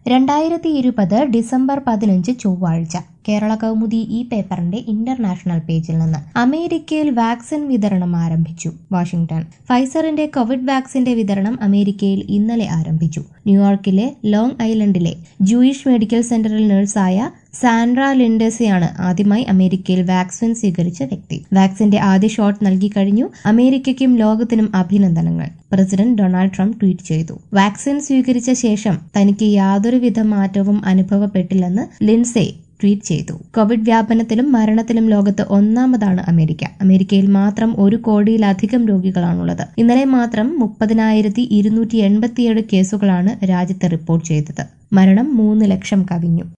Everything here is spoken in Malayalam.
രണ്ടായിരത്തി ഇരുപത് ഡിസംബർ പതിനഞ്ച് ചൊവ്വാഴ്ച കേരള കൗമുദി ഈ പേപ്പറിന്റെ ഇന്റർനാഷണൽ പേജിൽ നിന്ന് അമേരിക്കയിൽ വാക്സിൻ വിതരണം ആരംഭിച്ചു വാഷിംഗ്ടൺ ഫൈസറിന്റെ കോവിഡ് വാക്സിന്റെ വിതരണം അമേരിക്കയിൽ ഇന്നലെ ആരംഭിച്ചു ന്യൂയോർക്കിലെ ലോങ് ഐലൻഡിലെ ജൂയിഷ് മെഡിക്കൽ സെന്ററിൽ നഴ്സായ സാൻഡ്ര ലിൻഡസിയാണ് ആദ്യമായി അമേരിക്കയിൽ വാക്സിൻ സ്വീകരിച്ച വ്യക്തി വാക്സിന്റെ ആദ്യ ഷോട്ട് നൽകി കഴിഞ്ഞു അമേരിക്കയ്ക്കും ലോകത്തിനും അഭിനന്ദനങ്ങൾ പ്രസിഡന്റ് ഡൊണാൾഡ് ട്രംപ് ട്വീറ്റ് ചെയ്തു വാക്സിൻ സ്വീകരിച്ച ശേഷം തനിക്ക് യാതൊരുവിധ മാറ്റവും അനുഭവപ്പെട്ടില്ലെന്ന് ലിൻസെ ട്വീറ്റ് ചെയ്തു കോവിഡ് വ്യാപനത്തിലും മരണത്തിലും ലോകത്ത് ഒന്നാമതാണ് അമേരിക്ക അമേരിക്കയിൽ മാത്രം ഒരു കോടിയിലധികം രോഗികളാണുള്ളത് ഇന്നലെ മാത്രം മുപ്പതിനായിരത്തി ഇരുന്നൂറ്റി എൺപത്തിയേഴ് കേസുകളാണ് രാജ്യത്ത് റിപ്പോർട്ട് ചെയ്തത് മരണം മൂന്ന് ലക്ഷം കവിഞ്ഞു